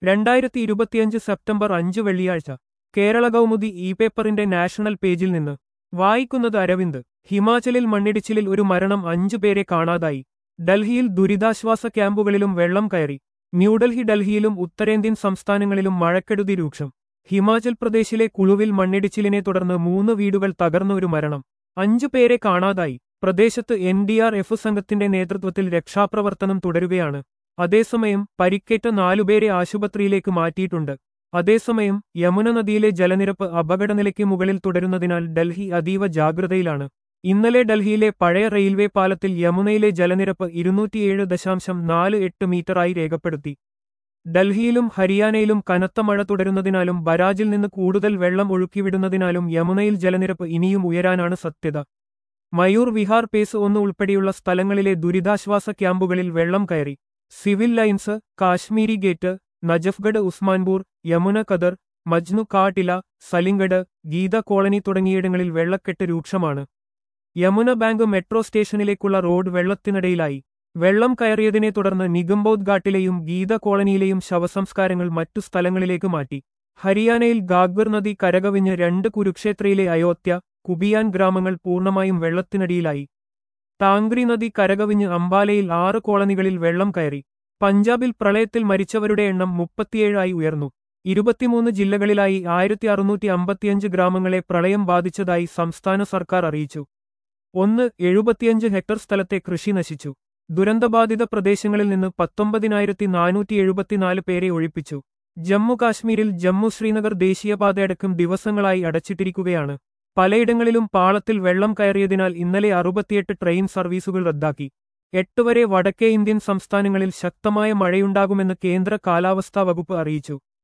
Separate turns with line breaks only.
രണ്ടായിരത്തി ഇരുപത്തിയഞ്ച് സെപ്റ്റംബർ അഞ്ച് വെള്ളിയാഴ്ച കേരള കൗമുദി ഇ പേപ്പറിന്റെ നാഷണൽ പേജിൽ നിന്ന് വായിക്കുന്നത് അരവിന്ദ് ഹിമാചലിൽ മണ്ണിടിച്ചിലിൽ ഒരു മരണം അഞ്ചു പേരെ കാണാതായി ഡൽഹിയിൽ ദുരിതാശ്വാസ ക്യാമ്പുകളിലും വെള്ളം കയറി ന്യൂഡൽഹി ഡൽഹിയിലും ഉത്തരേന്ത്യൻ സംസ്ഥാനങ്ങളിലും മഴക്കെടുതി രൂക്ഷം ഹിമാചൽ പ്രദേശിലെ കുളുവിൽ മണ്ണിടിച്ചിലിനെ തുടർന്ന് മൂന്ന് വീടുകൾ തകർന്ന ഒരു മരണം അഞ്ചു പേരെ കാണാതായി പ്രദേശത്ത് എൻ ഡി ആർ എഫ് സംഘത്തിന്റെ നേതൃത്വത്തിൽ രക്ഷാപ്രവർത്തനം തുടരുകയാണ് അതേസമയം പരിക്കേറ്റ നാലുപേരെ ആശുപത്രിയിലേക്ക് മാറ്റിയിട്ടുണ്ട് അതേസമയം യമുന നദിയിലെ ജലനിരപ്പ് അപകടനിലയ്ക്ക് മുകളിൽ തുടരുന്നതിനാൽ ഡൽഹി അതീവ ജാഗ്രതയിലാണ് ഇന്നലെ ഡൽഹിയിലെ പഴയ റെയിൽവേ പാലത്തിൽ യമുനയിലെ ജലനിരപ്പ് ഇരുന്നൂറ്റിയേഴ് ദശാംശം നാല് എട്ട് മീറ്ററായി രേഖപ്പെടുത്തി ഡൽഹിയിലും ഹരിയാനയിലും കനത്ത മഴ തുടരുന്നതിനാലും ബരാജിൽ നിന്ന് കൂടുതൽ വെള്ളം ഒഴുക്കിവിടുന്നതിനാലും യമുനയിൽ ജലനിരപ്പ് ഇനിയും ഉയരാനാണ് സത്യത മയൂർ വിഹാർ പേസ് ഒന്ന് ഉൾപ്പെടെയുള്ള സ്ഥലങ്ങളിലെ ദുരിതാശ്വാസ ക്യാമ്പുകളിൽ വെള്ളം കയറി civil lines Kashmiri gate Najafgarh Usmanpur Yamuna Khadar Majnu ka Tilla Salimgarh Geeta colony തുടങ്ങിയിടങ്ങളിൽ വെള്ളക്കെട്ട് രൂക്ഷമാണ് യമുന ബാങ്ക് മെട്രോ സ്റ്റേഷനിലേക്കുള്ള റോഡ് വെള്ളത്തിനിടയിലായി വെള്ളം കയറിയതിനെ തുടർന്ന് നിഗംബോധ് ഘാട്ടിലെയും ഗീത കോളനിയിലെയും ശവസംസ്കാരങ്ങൾ മറ്റു സ്ഥലങ്ങളിലേക്ക് മാറ്റി ഹരിയാനയിൽ ഗാഗ്വർ നദി കരകവിഞ്ഞ് രണ്ട് കുരുക്ഷേത്രയിലെ അയോധ്യ കുബിയാൻ ഗ്രാമങ്ങൾ പൂർണ്ണമായും വെള്ളത്തിനടിയിലായി താങ്ക്രി നദി കരകവിഞ്ഞ് അംബാലയിൽ ആറ് കോളനികളിൽ വെള്ളം കയറി പഞ്ചാബിൽ പ്രളയത്തിൽ മരിച്ചവരുടെ എണ്ണം മുപ്പത്തിയേഴായി ഉയർന്നു ഇരുപത്തിമൂന്ന് ജില്ലകളിലായി ആയിരത്തി അറുന്നൂറ്റി അമ്പത്തിയഞ്ച് ഗ്രാമങ്ങളെ പ്രളയം ബാധിച്ചതായി സംസ്ഥാന സർക്കാർ അറിയിച്ചു ഒന്ന് എഴുപത്തിയഞ്ച് ഹെക്ടർ സ്ഥലത്തെ കൃഷി നശിച്ചു ദുരന്തബാധിത പ്രദേശങ്ങളിൽ നിന്ന് പത്തൊമ്പതിനായിരത്തി നാനൂറ്റി എഴുപത്തിനാല് പേരെ ഒഴിപ്പിച്ചു ജമ്മു കാശ്മീരിൽ ജമ്മു ശ്രീനഗർ ദേശീയപാതയടക്കം ദിവസങ്ങളായി അടച്ചിട്ടിരിക്കുകയാണ് പലയിടങ്ങളിലും പാളത്തിൽ വെള്ളം കയറിയതിനാൽ ഇന്നലെ അറുപത്തിയെട്ട് ട്രെയിൻ സർവീസുകൾ റദ്ദാക്കി എട്ട് വരെ വടക്കേ ഇന്ത്യൻ സംസ്ഥാനങ്ങളിൽ ശക്തമായ മഴയുണ്ടാകുമെന്ന് കേന്ദ്ര കാലാവസ്ഥാ വകുപ്പ് അറിയിച്ചു